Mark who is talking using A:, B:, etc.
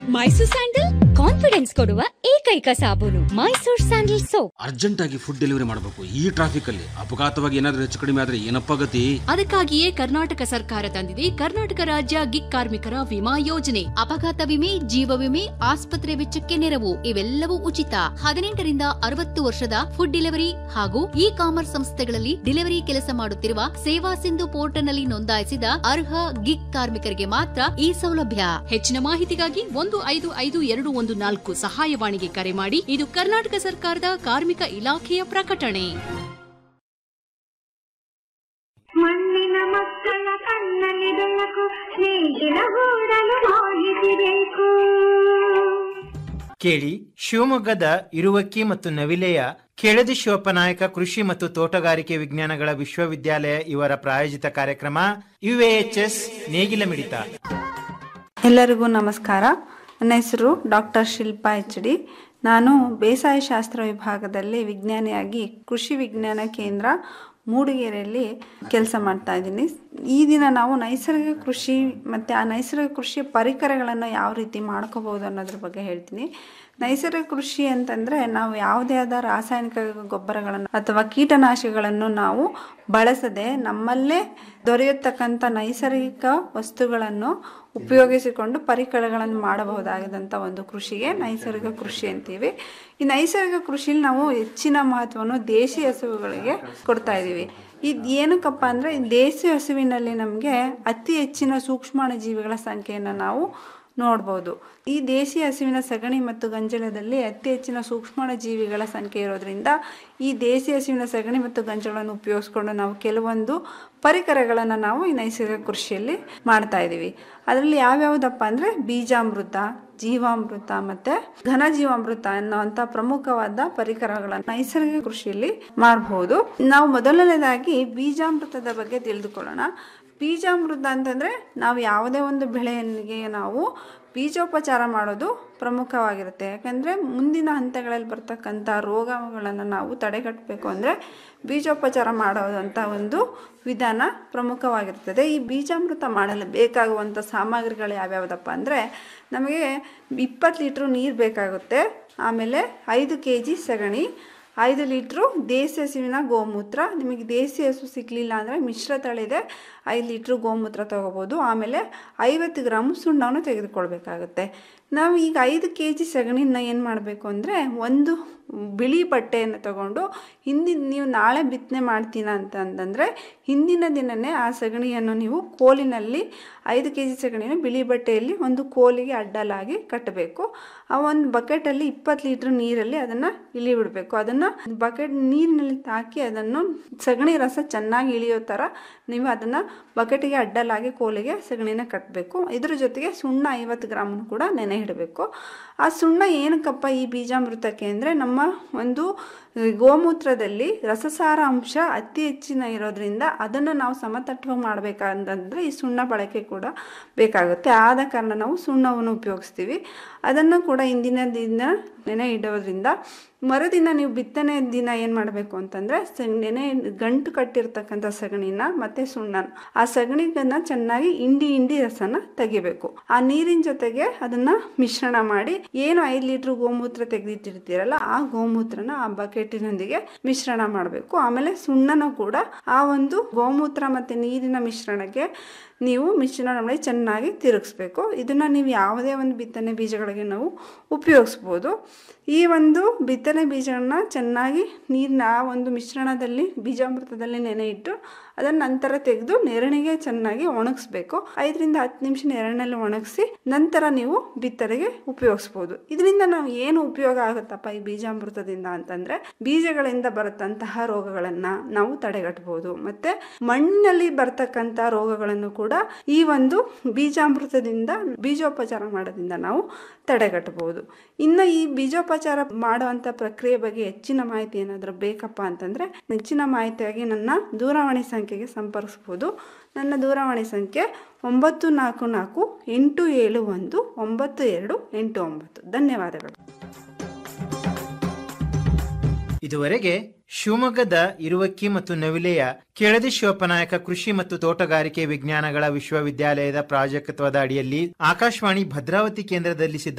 A: Mysore sandal confidence ಕೊಡುವ ಏಕೈಕ ಸಾಬೂನು ಮೈಸೂರ್ ಸ್ಯಾಂಡಲ್ ಸೋಪ್
B: ಅರ್ಜೆಂಟ್ ಆಗಿ ಫುಡ್ ಡೆಲಿವರಿ ಮಾಡಬೇಕು ಈ ಟ್ರಾಫಿಕ್ ಅಲ್ಲಿ ಅಪಘಾತವಾಗಿ ಏನಾದ್ರೂ ಹೆಚ್ಚು ಕಡಿಮೆ ಆದ್ರೆ ಏನಪ್ಪ ಗತಿ
C: ಅದಕ್ಕಾಗಿಯೇ ಕರ್ನಾಟಕ ಸರ್ಕಾರ ತಂದಿದೆ ಕರ್ನಾಟಕ ರಾಜ್ಯ ಗಿಗ್ ಕಾರ್ಮಿಕರ ವಿಮಾ ಯೋಜನೆ ಅಪಘಾತ ವಿಮೆ ಜೀವ ವಿಮೆ ಆಸ್ಪತ್ರೆ ವೆಚ್ಚಕ್ಕೆ ನೆರವು ಇವೆಲ್ಲವೂ ಉಚಿತ ಹದಿನೆಂಟರಿಂದ ಅರವತ್ತು ವರ್ಷದ ಫುಡ್ ಡೆಲಿವರಿ ಹಾಗೂ ಇ ಕಾಮರ್ಸ್ ಸಂಸ್ಥೆಗಳಲ್ಲಿ ಡೆಲಿವರಿ ಕೆಲಸ ಮಾಡುತ್ತಿರುವ ಸೇವಾ ಸಿಂಧು ಪೋರ್ಟಲ್ನಲ್ಲಿ ನೋಂದಾಯಿಸಿದ ಅರ್ಹ ಗಿಗ್ ಕಾರ್ಮಿಕರಿಗೆ ಮಾತ್ರ ಈ ಸೌಲಭ್ಯ ಹೆಚ್ಚಿನ ಮಾಹಿತಿಗಾಗಿ ಒಂದು ಐದು ಐದು ಎರಡು ಒಂದು ನಾಲ್ಕು ಸಹಾಯವಾಣಿಗೆ ಕರೆ ಮಾಡಿ ಇದು ಕರ್ನಾಟಕ ಸರ್ಕಾರದ ಕಾರ್ಮಿಕ ಇಲಾಖೆಯ ಪ್ರಕಟಣೆ
D: ಮಣ್ಣಿನ ಮಕ್ಕಳ ಕಣ್ಣಲ್ಲಿ ಬೆಳಕು ನೇಗಿಲ ಹೂಡಲು ಮಾಹಿತಿ ಬೇಕು
E: ಕೇಳಿ ಶಿವಮೊಗ್ಗದ ಇರುವಕ್ಕಿ ಮತ್ತು ನವಿಲೆಯ ಕೆಳದಿ ಶಿವಪ್ಪನಾಯಕ ಕೃಷಿ ಮತ್ತು ತೋಟಗಾರಿಕೆ ವಿಜ್ಞಾನಗಳ ವಿಶ್ವವಿದ್ಯಾಲಯ ಇವರ ಪ್ರಾಯೋಜಿತ ಕಾರ್ಯಕ್ರಮ ಯುಎಎಚ್ಎಸ್ ನೇಗಿಲ ಮಿಡಿತ
F: ಎಲ್ಲರಿಗೂ ನಮಸ್ಕಾರ ನನ್ನ ಹೆಸರು ಡಾಕ್ಟರ್ ಶಿಲ್ಪಾ ಎಚ್ ಡಿ ನಾನು ಬೇಸಾಯ ಶಾಸ್ತ್ರ ವಿಭಾಗದಲ್ಲಿ ವಿಜ್ಞಾನಿಯಾಗಿ ಕೃಷಿ ವಿಜ್ಞಾನ ಕೇಂದ್ರ ಮೂಡಿಗೆರೆಯಲ್ಲಿ ಕೆಲಸ ಮಾಡ್ತಾ ಇದ್ದೀನಿ ಈ ದಿನ ನಾವು ನೈಸರ್ಗಿಕ ಕೃಷಿ ಮತ್ತು ಆ ನೈಸರ್ಗಿಕ ಕೃಷಿಯ ಪರಿಕರಗಳನ್ನು ಯಾವ ರೀತಿ ಮಾಡ್ಕೋಬೋದು ಅನ್ನೋದ್ರ ಬಗ್ಗೆ ಹೇಳ್ತೀನಿ ನೈಸರ್ಗಿಕ ಕೃಷಿ ಅಂತಂದರೆ ನಾವು ಯಾವುದೇ ಆದ ರಾಸಾಯನಿಕ ಗೊಬ್ಬರಗಳನ್ನು ಅಥವಾ ಕೀಟನಾಶಕಗಳನ್ನು ನಾವು ಬಳಸದೆ ನಮ್ಮಲ್ಲೇ ದೊರೆಯತಕ್ಕಂಥ ನೈಸರ್ಗಿಕ ವಸ್ತುಗಳನ್ನು ಉಪಯೋಗಿಸಿಕೊಂಡು ಪರಿಕರಗಳನ್ನು ಮಾಡಬಹುದಾಗಿದಂಥ ಒಂದು ಕೃಷಿಗೆ ನೈಸರ್ಗಿಕ ಕೃಷಿ ಅಂತೀವಿ ಈ ನೈಸರ್ಗಿಕ ಕೃಷಿಲಿ ನಾವು ಹೆಚ್ಚಿನ ಮಹತ್ವವನ್ನು ದೇಶಿ ಹಸುಗಳಿಗೆ ಕೊಡ್ತಾ ಇದ್ದೀವಿ ಇದು ಏನಕ್ಕಪ್ಪ ಅಂದರೆ ದೇಸಿ ಹಸುವಿನಲ್ಲಿ ನಮಗೆ ಅತಿ ಹೆಚ್ಚಿನ ಸೂಕ್ಷ್ಮಾಣು ಜೀವಿಗಳ ಸಂಖ್ಯೆಯನ್ನು ನಾವು ನೋಡ್ಬೋದು ಈ ದೇಸಿ ಹಸುವಿನ ಸಗಣಿ ಮತ್ತು ಗಂಜಲದಲ್ಲಿ ಅತಿ ಹೆಚ್ಚಿನ ಸೂಕ್ಷ್ಮಾಣು ಜೀವಿಗಳ ಸಂಖ್ಯೆ ಇರೋದ್ರಿಂದ ಈ ದೇಸಿ ಹಸುವಿನ ಸಗಣಿ ಮತ್ತು ಗಂಜಲವನ್ನು ಉಪಯೋಗಿಸ್ಕೊಂಡು ನಾವು ಕೆಲವೊಂದು ಪರಿಕರಗಳನ್ನು ನಾವು ಈ ನೈಸರ್ಗಿಕ ಕೃಷಿಯಲ್ಲಿ ಮಾಡ್ತಾ ಇದ್ದೀವಿ ಅದರಲ್ಲಿ ಯಾವ್ಯಾವುದಪ್ಪ ಅಂದರೆ ಬೀಜಾಮೃತ ಜೀವಾಮೃತ ಮತ್ತು ಘನ ಜೀವಾಮೃತ ಅನ್ನೋಂಥ ಪ್ರಮುಖವಾದ ಪರಿಕರಗಳನ್ನು ನೈಸರ್ಗಿಕ ಕೃಷಿಯಲ್ಲಿ ಮಾಡಬಹುದು ನಾವು ಮೊದಲನೇದಾಗಿ ಬೀಜಾಮೃತದ ಬಗ್ಗೆ ತಿಳಿದುಕೊಳ್ಳೋಣ ಬೀಜಾಮೃತ ಅಂತಂದರೆ ನಾವು ಯಾವುದೇ ಒಂದು ಬೆಳೆಯನ್ನಿಗೆ ನಾವು ಬೀಜೋಪಚಾರ ಮಾಡೋದು ಪ್ರಮುಖವಾಗಿರುತ್ತೆ ಯಾಕಂದರೆ ಮುಂದಿನ ಹಂತಗಳಲ್ಲಿ ಬರ್ತಕ್ಕಂಥ ರೋಗಗಳನ್ನು ನಾವು ತಡೆಗಟ್ಟಬೇಕು ಅಂದರೆ ಬೀಜೋಪಚಾರ ಮಾಡೋದಂಥ ಒಂದು ವಿಧಾನ ಪ್ರಮುಖವಾಗಿರ್ತದೆ ಈ ಬೀಜಾಮೃತ ಮಾಡಲು ಬೇಕಾಗುವಂಥ ಸಾಮಗ್ರಿಗಳು ಯಾವ್ಯಾವುದಪ್ಪ ಅಂದರೆ ನಮಗೆ ಇಪ್ಪತ್ತು ಲೀಟ್ರ್ ನೀರು ಬೇಕಾಗುತ್ತೆ ಆಮೇಲೆ ಐದು ಕೆ ಜಿ ಸಗಣಿ ಐದು ಲೀಟ್ರು ದೇಸಿ ಹಸುವಿನ ಗೋಮೂತ್ರ ನಿಮಗೆ ದೇಸಿ ಹಸು ಸಿಗಲಿಲ್ಲ ಅಂದರೆ ಮಿಶ್ರ ತಳಿದೆ ಐದು ಲೀಟ್ರು ಗೋಮೂತ್ರ ತೊಗೋಬೋದು ಆಮೇಲೆ ಐವತ್ತು ಗ್ರಾಮು ಸುಣ್ಣವನ್ನು ತೆಗೆದುಕೊಳ್ಬೇಕಾಗುತ್ತೆ ನಾವು ಈಗ ಐದು ಕೆ ಜಿ ಸಗಣಿನ ಏನು ಮಾಡಬೇಕು ಅಂದರೆ ಒಂದು ಬಿಳಿ ಬಟ್ಟೆಯನ್ನು ತಗೊಂಡು ಹಿಂದಿನ ನೀವು ನಾಳೆ ಬಿತ್ತನೆ ಮಾಡ್ತೀನ ಅಂತಂದರೆ ಹಿಂದಿನ ದಿನವೇ ಆ ಸಗಣಿಯನ್ನು ನೀವು ಕೋಲಿನಲ್ಲಿ ಐದು ಕೆ ಜಿ ಸಗಣಿನ ಬಿಳಿ ಬಟ್ಟೆಯಲ್ಲಿ ಒಂದು ಕೋಲಿಗೆ ಅಡ್ಡಲಾಗಿ ಕಟ್ಟಬೇಕು ಆ ಒಂದು ಬಕೆಟಲ್ಲಿ ಇಪ್ಪತ್ತು ಲೀಟ್ರ್ ನೀರಲ್ಲಿ ಅದನ್ನು ಇಳಿ ಬಿಡಬೇಕು ಅದನ್ನು ಬಕೆಟ್ ನೀರಿನಲ್ಲಿ ಹಾಕಿ ಅದನ್ನು ಸಗಣಿ ರಸ ಚೆನ್ನಾಗಿ ಇಳಿಯೋ ಥರ ನೀವು ಅದನ್ನು ಬಕೆಟಿಗೆ ಅಡ್ಡಲಾಗಿ ಕೋಲಿಗೆ ಸಗಣಿನ ಕಟ್ಟಬೇಕು ಇದ್ರ ಜೊತೆಗೆ ಸುಣ್ಣ ಐವತ್ತು ಗ್ರಾಮನ್ನು ಕೂಡ ನೆನೆ ಇಡಬೇಕು ಆ ಸುಣ್ಣ ಏನಕ್ಕಪ್ಪ ಈ ಬೀಜಾಮೃತಕ್ಕೆ ಅಂದರೆ ನಮ್ಮ ಒಂದು ಗೋಮೂತ್ರದಲ್ಲಿ ರಸಸಾರ ಅಂಶ ಅತಿ ಹೆಚ್ಚಿನ ಇರೋದ್ರಿಂದ ಅದನ್ನು ನಾವು ಸಮತಟ್ವಾಗಿ ಮಾಡಬೇಕಂತಂದರೆ ಈ ಸುಣ್ಣ ಬಳಕೆ ಕೂಡ ಬೇಕಾಗುತ್ತೆ ಆದ ಕಾರಣ ನಾವು ಸುಣ್ಣವನ್ನು ಉಪಯೋಗಿಸ್ತೀವಿ ಅದನ್ನು ಕೂಡ ಇಂದಿನ ದಿನ ನೆನೆ ಇಡೋದ್ರಿಂದ ಮರುದಿನ ನೀವು ಬಿತ್ತನೆ ದಿನ ಏನು ಮಾಡಬೇಕು ಅಂತಂದರೆ ನೆನೆ ಗಂಟು ಕಟ್ಟಿರ್ತಕ್ಕಂಥ ಸಗಣಿನ ಮತ್ತು ಸುಣ್ಣನ ಆ ಸಗಣಿಗನ್ನು ಚೆನ್ನಾಗಿ ಇಂಡಿ ಇಂಡಿ ರಸನ ತೆಗಿಬೇಕು ಆ ನೀರಿನ ಜೊತೆಗೆ ಅದನ್ನು ಮಿಶ್ರಣ ಮಾಡಿ ಏನು ಐದು ಲೀಟ್ರ್ ಗೋಮೂತ್ರ ತೆಗೆದಿಟ್ಟಿರ್ತೀರಲ್ಲ ಆ ಗೋಮೂತ್ರನ ಆ ಬಕೆಟಿನೊಂದಿಗೆ ಮಿಶ್ರಣ ಮಾಡಬೇಕು ಆಮೇಲೆ ಸುಣ್ಣನ ಕೂಡ ಆ ಒಂದು ಗೋಮೂತ್ರ ಮತ್ತು ನೀರಿನ ಮಿಶ್ರಣಕ್ಕೆ ನೀವು ಮಿಶ್ರಣ ಮಾಡಿ ಚೆನ್ನಾಗಿ ತಿರುಗಿಸ್ಬೇಕು ಇದನ್ನು ನೀವು ಯಾವುದೇ ಒಂದು ಬಿತ್ತನೆ ಬೀಜಗಳಿಗೆ ನಾವು ಉಪಯೋಗಿಸ್ಬೋದು ಈ ಒಂದು ಬಿತ್ತನೆ ಬೀಜಗಳನ್ನ ಚೆನ್ನಾಗಿ ನೀರಿನ ಆ ಒಂದು ಮಿಶ್ರಣದಲ್ಲಿ ಬೀಜಾಮೃತದಲ್ಲಿ ನೆನೆ ಇಟ್ಟು ಅದನ್ನು ನಂತರ ತೆಗೆದು ನೆರಳಿಗೆ ಚೆನ್ನಾಗಿ ಒಣಗಿಸ್ಬೇಕು ಐದರಿಂದ ಹತ್ತು ನಿಮಿಷ ನೆರಳಿನಲ್ಲಿ ಒಣಗಿಸಿ ನಂತರ ನೀವು ಬಿತ್ತನೆಗೆ ಉಪಯೋಗಿಸ್ಬೋದು ಇದರಿಂದ ನಾವು ಏನು ಉಪಯೋಗ ಆಗುತ್ತಪ್ಪ ಈ ಬೀಜಾಮೃತದಿಂದ ಅಂತಂದರೆ ಬೀಜಗಳಿಂದ ಬರತಂತಹ ರೋಗಗಳನ್ನು ನಾವು ತಡೆಗಟ್ಟಬಹುದು ಮತ್ತು ಮಣ್ಣಿನಲ್ಲಿ ಬರ್ತಕ್ಕಂಥ ರೋಗಗಳನ್ನು ಕೂಡ ಈ ಒಂದು ಬೀಜಾಮೃತದಿಂದ ಬೀಜೋಪಚಾರ ಮಾಡೋದ್ರಿಂದ ನಾವು ತಡೆಗಟ್ಟಬಹುದು ಇನ್ನು ಈ ಬೀಜೋಪಚಾರ ಮಾಡುವಂಥ ಪ್ರಕ್ರಿಯೆ ಬಗ್ಗೆ ಹೆಚ್ಚಿನ ಮಾಹಿತಿ ಏನಾದರೂ ಬೇಕಪ್ಪ ಅಂತಂದರೆ ಹೆಚ್ಚಿನ ಮಾಹಿತಿಯಾಗಿ ನನ್ನ ದೂರವಾಣಿ ಸಂಖ್ಯೆಗೆ ಸಂಪರ್ಕಿಸ್ಬೋದು ನನ್ನ ದೂರವಾಣಿ ಸಂಖ್ಯೆ ಒಂಬತ್ತು ನಾಲ್ಕು ನಾಲ್ಕು ಎಂಟು ಏಳು ಒಂದು ಒಂಬತ್ತು ಎರಡು ಎಂಟು ಒಂಬತ್ತು ಧನ್ಯವಾದಗಳು
E: ಇದುವರೆಗೆ ಶಿವಮೊಗ್ಗದ ಇರುವಕ್ಕಿ ಮತ್ತು ನವಿಲೆಯ ಕೆಳದಿ ಶಿವಪ್ಪನಾಯಕ ಕೃಷಿ ಮತ್ತು ತೋಟಗಾರಿಕೆ ವಿಜ್ಞಾನಗಳ ವಿಶ್ವವಿದ್ಯಾಲಯದ ಪ್ರಾಜೆಕ್ಟ್ವದ ಅಡಿಯಲ್ಲಿ ಆಕಾಶವಾಣಿ ಭದ್ರಾವತಿ ಕೇಂದ್ರದಲ್ಲಿ ಸಿದ್ಧ